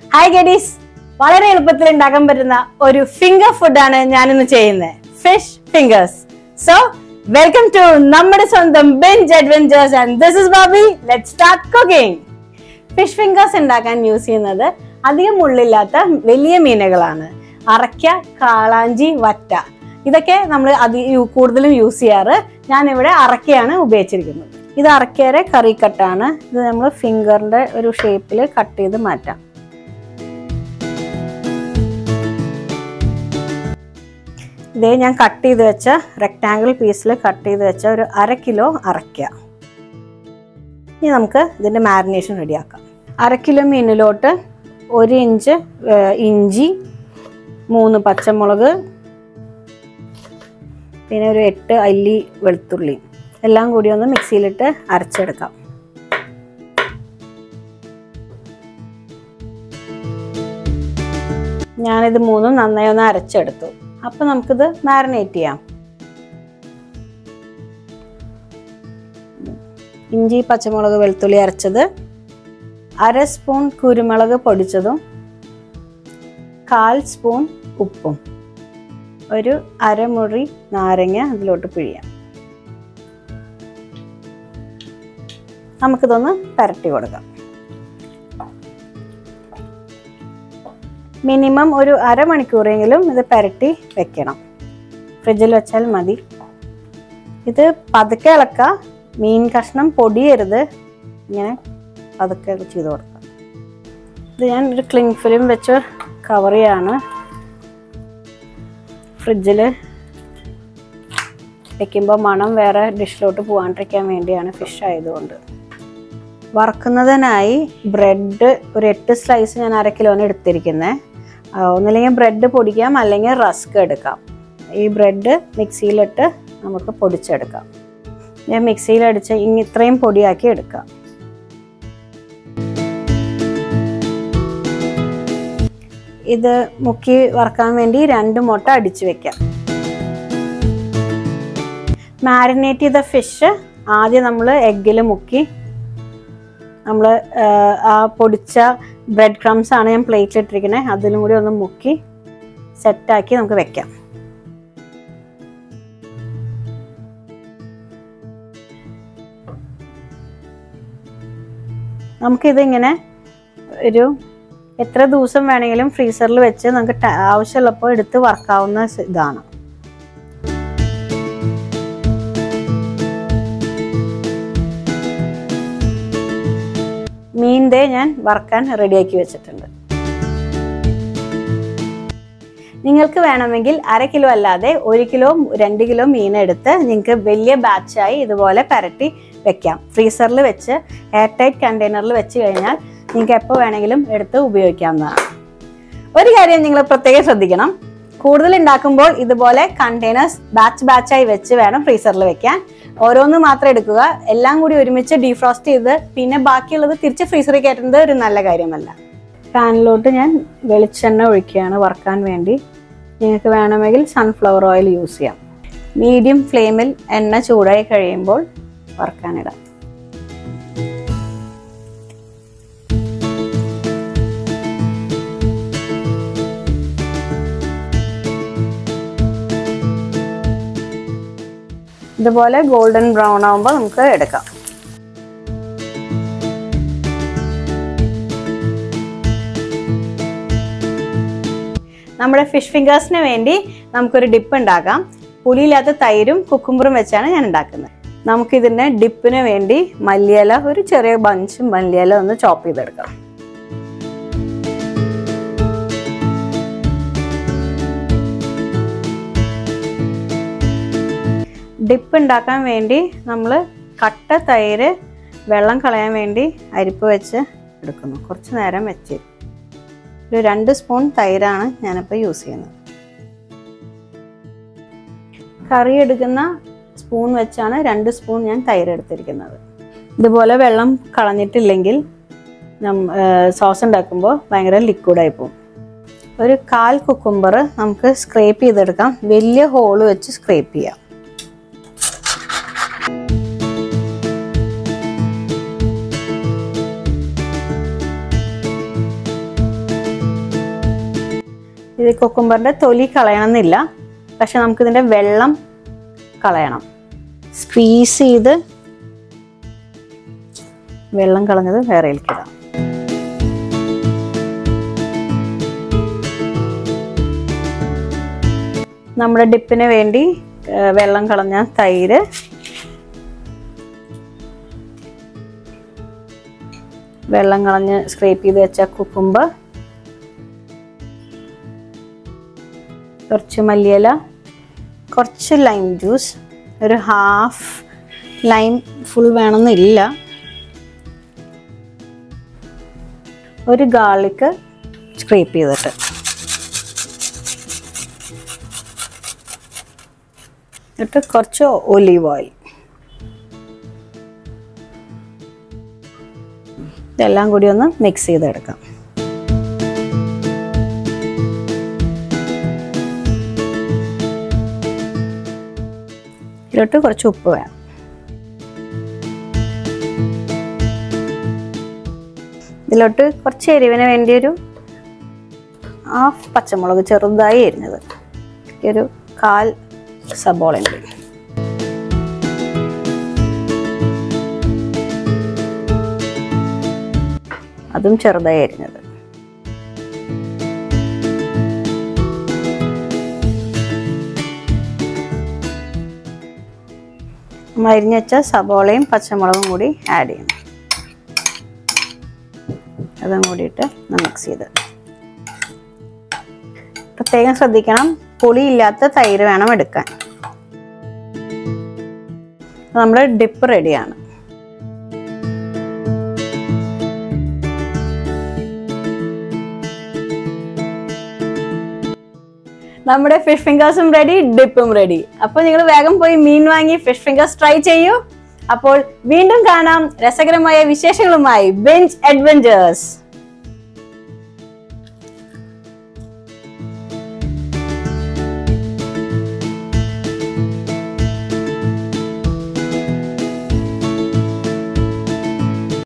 hi ഗഡീസ് വളരെ എളുപ്പത്തിൽ ഉണ്ടാക്കാൻ പറ്റുന്ന ഒരു ഫിംഗർ ഫുഡാണ് ഞാനിന്ന് ചെയ്യുന്നത് fish fingers so welcome to നമ്മുടെ സ്വന്തം bench adventures and this is Babi let start cooking fish fingers ഉണ്ടാക്കാൻ യൂസ് ചെയ്യുന്നത് അധികം മുള്ളില്ലാത്ത വലിയ മീനുകളാണ് അറയ്ക്ക കാളാഞ്ചി വറ്റ ഇതൊക്കെ നമ്മൾ അതി കൂടുതലും യൂസ് ചെയ്യാറ് ഞാനിവിടെ അറക്കയാണ് ഉപയോഗിച്ചിരിക്കുന്നത് ഇത് അറക്കയുടെ കറി കട്ടാണ് ഇത് നമ്മൾ ഫിംഗറിന്റെ ഒരു ഷേപ്പിൽ കട്ട് ചെയ്ത് മാറ്റാം ഇതേ ഞാൻ കട്ട് ചെയ്ത് വെച്ച റെക്ടാങ്കിൾ പീസിൽ കട്ട് ചെയ്ത് വെച്ച ഒരു അര കിലോ അറയ്ക്ക ഇനി നമുക്ക് ഇതിൻ്റെ മാരിനേഷൻ റെഡിയാക്കാം അര കിലോ മീനിലോട്ട് ഒരു ഇഞ്ച് ഏർ, ഇഞ്ചി മൂന്ന് പച്ചമുളക് പിന്നെ ഒരു എട്ട് അല്ലി വെളുത്തുള്ളി എല്ലാം കൂടി ഒന്ന് മിക്സിയിലിട്ട് അരച്ചെടുക്കാം ഞാനിത് മൂന്നും നന്നായി ഒന്ന് അരച്ചെടുത്തു അപ്പം നമുക്കിത് മാരിനേറ്റ് ചെയ്യാം ഇഞ്ചി പച്ചമുളക് വെളുത്തുള്ളി അരച്ചത് അര സ്പൂൺ കുരുമുളക് പൊടിച്ചതും കാൽ സ്പൂൺ ഉപ്പും ഒരു അരമുറി നാരങ്ങ അതിലോട്ട് പിഴിയാം നമുക്കിതൊന്ന് പരട്ടി കൊടുക്കാം മിനിമം ഒരു അരമണിക്കൂറെങ്കിലും ഇത് പരട്ടി വെക്കണം ഫ്രിഡ്ജിൽ വെച്ചാൽ മതി ഇത് പതുക്കെ ഇളക്ക മീൻ കഷ്ണം പൊടിയരുത് ഇങ്ങനെ പതുക്കെ ഇത് ചെയ്ത് കൊടുക്കാം ഇത് ഞാൻ ഒരു ക്ലിങ് ഫിലിം വെച്ച് കവർ ചെയ്യാണ് ഫ്രിഡ്ജിൽ വെക്കുമ്പോൾ മണം വേറെ ഡിഷിലോട്ട് പോകാണ്ടിരിക്കാൻ വേണ്ടിയാണ് ഫിഷ് ആയതുകൊണ്ട് വറക്കുന്നതിനായി ബ്രെഡ് ഒരു എട്ട് സ്ലൈസ് ഞാൻ അര കിലോന് എടുത്തിരിക്കുന്നത് ഒന്നില്ലെങ്കിൽ ബ്രെഡ് പൊടിക്കാം അല്ലെങ്കിൽ റസ്ക് എടുക്കാം ഈ ബ്രെഡ് മിക്സിയിലിട്ട് നമുക്ക് പൊടിച്ചെടുക്കാം ഞാൻ മിക്സിയിലടിച്ച് ഇങ്ങ ഇത്രയും പൊടിയാക്കി എടുക്കാം ഇത് മുക്കി വറക്കാൻ വേണ്ടി രണ്ട് മുട്ട അടിച്ചു വെക്കാം മാരിനേറ്റ് ചെയ്ത ഫിഷ് ആദ്യം നമ്മൾ എഗ്ഗിൽ മുക്കി നമ്മൾ ആ പൊടിച്ച ബ്രെഡ് ക്രംസ് ആണ് ഞാൻ പ്ലേറ്റിൽ ഇട്ടിരിക്കുന്നത് അതിലും കൂടി ഒന്ന് മുക്കി സെറ്റാക്കി നമുക്ക് വെക്കാം നമുക്കിതിങ്ങനെ ഒരു എത്ര ദിവസം വേണമെങ്കിലും ഫ്രീസറിൽ വെച്ച് നമുക്ക് ട- ആവശ്യമുള്ളപ്പോൾ എടുത്ത് വറക്കാവുന്ന സ് ഇതാണ് മീൻ്റെ ഞാൻ വറക്കാൻ റെഡിയാക്കി വെച്ചിട്ടുണ്ട് നിങ്ങൾക്ക് വേണമെങ്കിൽ അര കിലോ അല്ലാതെ ഒരു കിലോ രണ്ട് കിലോ മീൻ എടുത്ത് നിങ്ങൾക്ക് വലിയ ബാച്ചായി ഇതുപോലെ പരട്ടി വെക്കാം ഫ്രീസറിൽ വെച്ച് എയർ ടൈറ്റ് കണ്ടെയ്നറിൽ വെച്ച് കഴിഞ്ഞാൽ നിങ്ങൾക്ക് എപ്പോൾ വേണമെങ്കിലും എടുത്ത് ഉപയോഗിക്കാവുന്നതാണ് ഒരു കാര്യം നിങ്ങൾ പ്രത്യേകം ശ്രദ്ധിക്കണം കൂടുതൽ ഉണ്ടാക്കുമ്പോൾ ഇതുപോലെ കണ്ടെയ്നേഴ്സ് ബാച്ച് ബാച്ചായി വെച്ച് വേണം ഫ്രീസറിൽ വെക്കാൻ ഓരോന്ന് മാത്രം എടുക്കുക എല്ലാം കൂടി ഒരുമിച്ച് ഡീഫ്രോസ്റ്റ് ചെയ്ത് പിന്നെ ബാക്കിയുള്ളത് തിരിച്ച് ഫ്രീസറിൽ കയറ്റുന്നത് ഒരു നല്ല കാര്യമല്ല പാനിലോട്ട് ഞാൻ വെളിച്ചെണ്ണ ഒഴിക്കുകയാണ് വറക്കാൻ വേണ്ടി നിങ്ങൾക്ക് വേണമെങ്കിൽ സൺഫ്ലവർ ഓയിൽ യൂസ് ചെയ്യാം മീഡിയം ഫ്ലെയിമിൽ എണ്ണ ചൂടായി കഴിയുമ്പോൾ വറക്കാനിടാം ഇതുപോലെ ഗോൾഡൻ ബ്രൗൺ ആകുമ്പോൾ നമുക്ക് എടുക്കാം നമ്മുടെ ഫിഷ് ഫിംഗേഴ്സിന് വേണ്ടി നമുക്കൊരു ഡിപ്പ് ഉണ്ടാക്കാം പുളിയില്ലാത്ത തൈരും കുക്കുമ്പറും വെച്ചാണ് ഞാൻ ഉണ്ടാക്കുന്നത് നമുക്കിതിൻ്റെ ഡിപ്പിന് വേണ്ടി മല്ലിയില ഒരു ചെറിയ ബഞ്ച് മല്ലിയില ഒന്ന് ചോപ്പ് ചെയ്തെടുക്കാം ഡിപ്പ് ഉണ്ടാക്കാൻ വേണ്ടി നമ്മൾ കട്ട തൈര് വെള്ളം കളയാൻ വേണ്ടി അരിപ്പ് വെച്ച് എടുക്കുന്നു കുറച്ച് നേരം വെച്ച് ഒരു രണ്ട് സ്പൂൺ തൈരാണ് ഞാനിപ്പോൾ യൂസ് ചെയ്യുന്നത് കറി എടുക്കുന്ന സ്പൂൺ വെച്ചാണ് രണ്ട് സ്പൂൺ ഞാൻ തൈര് എടുത്തിരിക്കുന്നത് ഇതുപോലെ വെള്ളം കളഞ്ഞിട്ടില്ലെങ്കിൽ സോസ് ഉണ്ടാക്കുമ്പോൾ ഭയങ്കര ലിക്വിഡായി പോകും ഒരു കാൽ കുക്കുംബർ നമുക്ക് സ്ക്രേപ്പ് ചെയ്തെടുക്കാം വലിയ ഹോള് വെച്ച് സ്ക്രേപ്പ് ചെയ്യാം ഇത് കുക്കുംബറിന്റെ തൊലി കളയണമെന്നില്ല പക്ഷെ നമുക്കിതിന്റെ വെള്ളം കളയണം സ്ക്വീസ് ചെയ്ത് വെള്ളം കളഞ്ഞത് വേറെയിലേക്ക് ഇടാം നമ്മുടെ ഡിപ്പിന് വേണ്ടി ആ, വെള്ളം കളഞ്ഞ തൈര് വെള്ളം കളഞ്ഞ് സ്ക്രേപ്പ് ചെയ്ത് വെച്ച കുക്കുമ്പ് കുറച്ച് മല്ലിയില കുറച്ച് ലൈം ജ്യൂസ് ഒരു ഹാഫ് ലൈം ഫുൾ വേണമെന്നില്ല ഒരു ഗാർലിക്ക് സ്ക്രേപ്പ് ചെയ്തിട്ട് എന്നിട്ട് കുറച്ച് ഒലീവ് ഓയിൽ ഇതെല്ലാം കൂടി ഒന്ന് മിക്സ് ചെയ്തെടുക്കാം ഇതിലോട്ട് കുറച്ച് ഉപ്പ് വേണം ഇതിലോട്ട് കുറച്ച് എരിവിന് വേണ്ടി ഒരു ഹാഫ് പച്ചമുളക് ചെറുതായി എരിഞ്ഞത് ഒരു കാൽ സബോളയും കൂടി അതും ചെറുതായി അരിഞ്ഞത് നമ്മൾ അരിഞ്ഞ് വെച്ച സബോളയും പച്ചമുളകും കൂടി ആഡ് ചെയ്യണം അതും കൂടിയിട്ട് മിക്സ് ചെയ്ത് പ്രത്യേകം ശ്രദ്ധിക്കണം പുളിയില്ലാത്ത തൈര് വേണം എടുക്കാൻ നമ്മുടെ ഡിപ്പ് റെഡിയാണ് നമ്മുടെ ഫിഷ് ഫിംഗേഴ്സും റെഡി ഡിപ്പും റെഡി അപ്പോൾ നിങ്ങൾ വേഗം പോയി മീൻ വാങ്ങി ഫിഷ് ഫിംഗേഴ്സ് ട്രൈ ചെയ്യൂ അപ്പോൾ വീണ്ടും കാണാം രസകരമായ വിശേഷങ്ങളുമായി ബെഞ്ച് അഡ്വഞ്ചേഴ്സ്